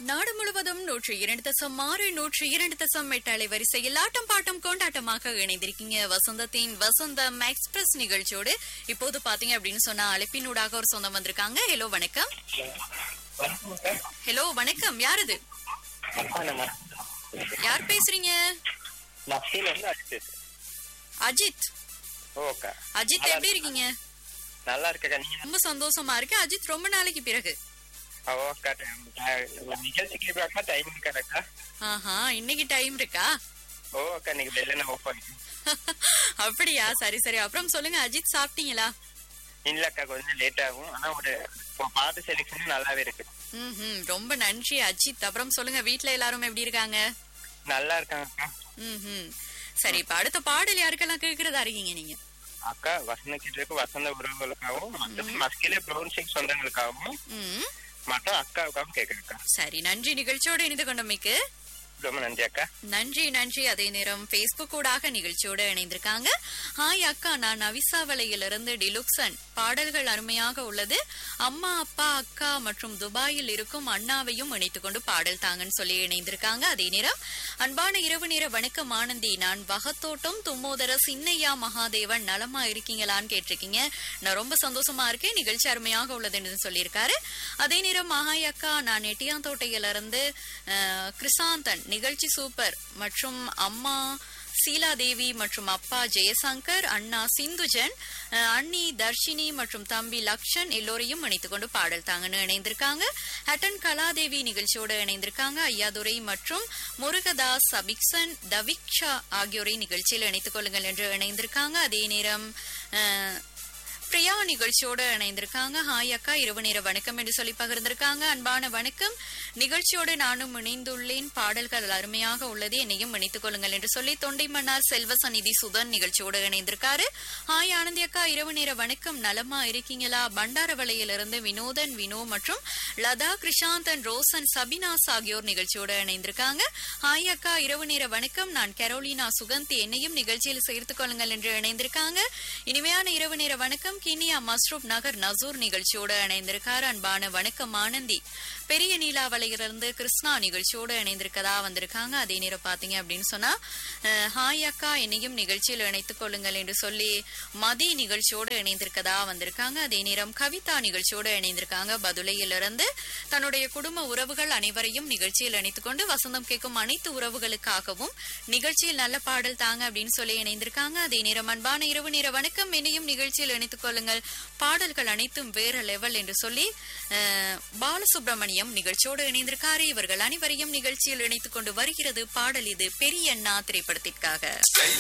நாடு முழுவதும் நூற்றி இரண்டு தசம் ஆறு நூற்றி இரண்டு தசம் எட்டு அலைவரிசையில் ஆட்டம் பாட்டம் கொண்டாட்டமாக இணைந்திருக்கீங்க வசந்தத்தின் வசந்தம் எக்ஸ்பிரஸ் நிகழ்ச்சியோடு இப்போது பாத்தீங்க அப்படின்னு சொன்னா அழைப்பினூடாக ஒரு சொந்தம் வந்திருக்காங்க ஹலோ வணக்கம் ஹலோ வணக்கம் யார் இது யார் பேசுறீங்க மத்தியில இருந்து அடிச்சு அஜித் ஓகே அஜித் எப்படி இருக்கீங்க நல்லா இருக்கக்கா நீங்க ரொம்ப சந்தோஷமா இருக்கு அஜித் ரொம்ப நாளைக்கு பிறகு ஓகே நிகழ்ச்சிக்கு பார்க்க டைம் இருக்காக்கா ஆஹா இன்னைக்கு டைம் இருக்கா ஓகே இன்னைக்கு வெளில நான் ஓப்பன் அப்படியா சரி சரி அப்புறம் சொல்லுங்க அஜித் சாப்பிட்டீங்களா இல்லக்கா கொஞ்சம் லேட் ஆகும் ஆனா ஒரு இப்போ பாட்டு செலெக்ஷன் நல்லாவே இருக்கு ம்ஹும். ரொம்ப நன்றி அஜித் அப்புறம் சொல்லுங்க வீட்ல எல்லாரும் எப்படி இருக்காங்க நல்லா இருக்காங்கக்கா ம்ஹும். சரி இப்ப அடுத்த பாடல் யாருக்கெல்லாம் கேக்குறதா இருக்கீங்க நீங்க அக்கா வசந்த கிட்ட வசந்த உறவுகளுக்காகவும் மற்ற மஸ்கிலே ப்ரௌன் ஷேக் சொந்தங்களுக்காகவும் ம். மற்ற அக்காவுக்காகவும் கேட்குறேக்கா சரி நன்றி நிகழ்ச்சியோடு இணைந்து கொண்டமைக்கு ரொம்ப நன்றி அக்கா நன்றி நன்றி அதே நேரம் பேஸ்புக் ஊடாக நிகழ்ச்சியோட இணைந்திருக்காங்க ஹாய் அக்கா நான் நவிசாவளையிலிருந்து டிலுக்சன் பாடல்கள் அருமையாக உள்ளது அம்மா அப்பா அக்கா மற்றும் துபாயில் இருக்கும் அண்ணாவையும் இணைத்துக் கொண்டு பாடல் தாங்கன்னு சொல்லி இணைந்திருக்காங்க அதே நேரம் அன்பான இரவு நேர வணக்கம் ஆனந்தி நான் வகத்தோட்டம் தும்மோதர சின்னையா மகாதேவன் நலமா இருக்கீங்களான்னு கேட்டிருக்கீங்க நான் ரொம்ப சந்தோஷமா இருக்கேன் நிகழ்ச்சி அருமையாக உள்ளதுன்னு சொல்லியிருக்காரு அதே நேரம் மகாய் அக்கா நான் எட்டியாந்தோட்டையிலிருந்து அஹ், கிருஷாந்தன் நிகழ்ச்சி சூப்பர் மற்றும் அம்மா சீலாதேவி மற்றும் அப்பா ஜெயசங்கர் அண்ணா சிந்துஜன் அஹ், அண்ணி தர்ஷினி மற்றும் தம்பி லக்ஷன் எல்லோரையும் இணைத்துக் கொண்டு பாடல் தாங்கன்னு இணைந்திருக்காங்க ஹட்டன் கலாதேவி நிகழ்ச்சியோடு இணைந்திருக்காங்க ஐயாதுரை மற்றும் முருகதாஸ் அபிக்சன் தவிக்ஷா ஆகியோரை நிகழ்ச்சியில் இணைத்துக் கொள்ளுங்கள் என்று இணைந்திருக்காங்க அதே நேரம் அஹ், பிரியா நிகழ்ச்சியோடு இணைந்திருக்காங்க ஹாய் அக்கா இரவு நேர வணக்கம் என்று சொல்லி பகிர்ந்திருக்காங்க அன்பான வணக்கம் நிகழ்ச்சியோடு நானும் இணைந்துள்ளேன் பாடல்கள் அருமையாக உள்ளது என்னையும் இணைத்துக் கொள்ளுங்கள் என்று சொல்லி தொண்டை மன்னார் செல்வ சந்நிதி சுதன் நிகழ்ச்சியோடு இணைந்திருக்காரு ஹாய் ஆனந்தி அக்கா இரவு நேர வணக்கம் நலமா இருக்கீங்களா பண்டாரவளையிலிருந்து வினோதன் வினோ மற்றும் லதா கிருஷாந்தன் ரோசன் சபினாஸ் ஆகியோர் நிகழ்ச்சியோடு இணைந்திருக்காங்க ஹாய் அக்கா இரவு நேர வணக்கம் நான் கரோலினா சுகந்தி என்னையும் நிகழ்ச்சியில் சேர்த்துக் கொள்ளுங்கள் என்று இணைந்திருக்காங்க இனிமையான இரவு நேர வணக்கம் கினியா மஸ்ரூப் நகர் நசூர் நிகழ்ச்சியோடு இணைந்திருக்கார் அன்பான வணக்கம் ஆனந்தி பெரிய நீலாவளையிலிருந்து கிருஷ்ணா நிகழ்ச்சியோடு இணைந்திருக்கதா வந்திருக்காங்க அதே நேரம் பாத்தீங்க அப்படின்னு சொன்னா அஹ், ஹாய் அக்கா என்னையும் நிகழ்ச்சியில் இணைத்துக் கொள்ளுங்கள் என்று சொல்லி மதி நிகழ்ச்சியோடு இணைந்திருக்கதா வந்திருக்காங்க அதே நேரம் கவிதா நிகழ்ச்சியோடு இணைந்திருக்காங்க பதுளையிலிருந்து தன்னுடைய குடும்ப உறவுகள் அனைவரையும் நிகழ்ச்சியில் இணைத்துக் கொண்டு வசந்தம் கேட்கும் அனைத்து உறவுகளுக்காகவும் நிகழ்ச்சியில் நல்ல பாடல் தாங்க அப்படின்னு சொல்லி இணைந்திருக்காங்க அதே நேரம் அன்பான இரவு நேர வணக்கம் என்னையும் நிகழ்ச்சியில் இணைத்துக் கொள்ளுங்கள் பாடல்கள் அனைத்தும் வேற லெவல் என்று சொல்லி அஹ், பாலசுப்ரமணியம் நிகழ்ச்சியோடு இணைந்திருக்காரு இவர்கள் அனைவரையும் நிகழ்ச்சியில் இணைத்துக் கொண்டு வருகிறது பாடல் இது பெரிய அண்ணா திரைப்படத்திற்காக